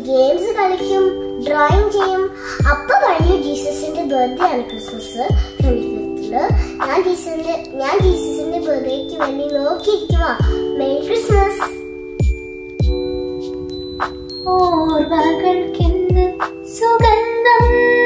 Games കളിക്കും drawing ചെയ്യും അപ്പൊ കഴിഞ്ഞു ജീസസിന്റെ ബർത്ത്ഡേ ആണ് ക്രിസ്മസ് ട്വന്റി ഫിഫ്തില് ഞാൻ ജീസസിന്റെ ഞാൻ ജീസസിന്റെ ബർത്ത്ഡേക്ക് വേണ്ടി നോക്കിയിരിക്കുക മെരി ക്രിസ്മസ് ഓർമ്മകൾക്കെന്ത് സുഗന്ധം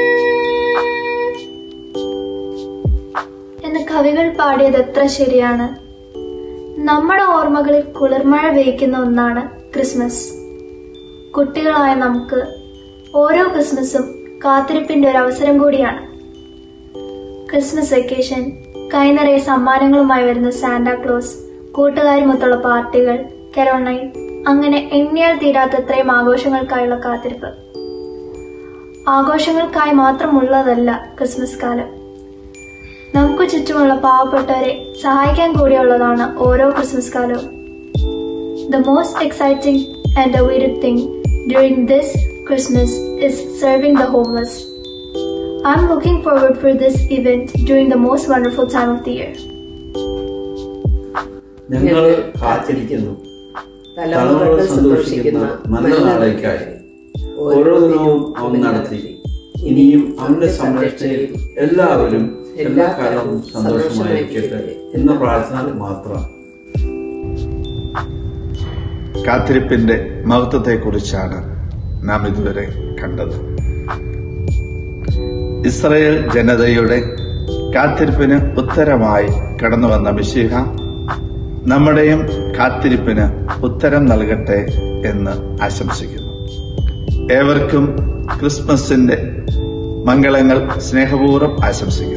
എന്ന് കവികൾ പാടിയത് എത്ര ശരിയാണ് നമ്മുടെ ഓർമ്മകളിൽ കുളിർമഴ പെയ്യ്ക്കുന്ന ഒന്നാണ് ക്രിസ്മസ് കുട്ടികളായ നമുക്ക് ഓരോ ക്രിസ്മസും കാത്തിരിപ്പിന്റെ ഒരു അവസരം കൂടിയാണ് ക്രിസ്മസ് വെക്കേഷൻ കൈനിറയെ സമ്മാനങ്ങളുമായി വരുന്ന സാന്റാക്ലോസ് കൂട്ടുകാരുമൊത്തുള്ള പാർട്ടികൾ കരോൾ നൈറ്റ് അങ്ങനെ എണ്ണിയാൽ തീരാത്തത്രയും ആഘോഷങ്ങൾക്കായുള്ള കാത്തിരിപ്പ് ആഘോഷങ്ങൾക്കായി മാത്രമുള്ളതല്ല ക്രിസ്മസ് കാലം നമുക്ക് ചുറ്റുമുള്ള പാവപ്പെട്ടവരെ സഹായിക്കാൻ കൂടിയുള്ളതാണ് ഓരോ ക്രിസ്മസ് കാലവും the most exciting and awaited thing during this Christmas is serving the homeless I'm looking forward for this event during the most wonderful time of the year. ഞങ്ങൾ കാത്തിരിക്കുന്നു തലമുറകൾ സന്തോഷിക്കുന്ന നല്ല നാളേക്കായി ഓരോ ദിനവും അവൻ നടത്തി ഇനിയും അവന്റെ സംരക്ഷണയിൽ എല്ലാവരും എല്ലാ കാലവും സന്തോഷമായിരിക്കട്ടെ എന്ന പ്രാർത്ഥന മാത്രം കാത്തിരിപ്പിന്റെ മഹത്വത്തെക്കുറിച്ചാണ് നാം ഇതുവരെ കണ്ടത് ഇസ്രയേൽ ജനതയുടെ കാത്തിരിപ്പിന് ഉത്തരമായി കടന്നു വന്ന മിശിഹ നമ്മുടെയും കാത്തിരിപ്പിന് ഉത്തരം നൽകട്ടെ എന്ന് ആശംസിക്കുന്നു ഏവർക്കും ക്രിസ്മസിന്റെ മംഗളങ്ങൾ സ്നേഹപൂർവ്വം ആശംസിക്കുന്നു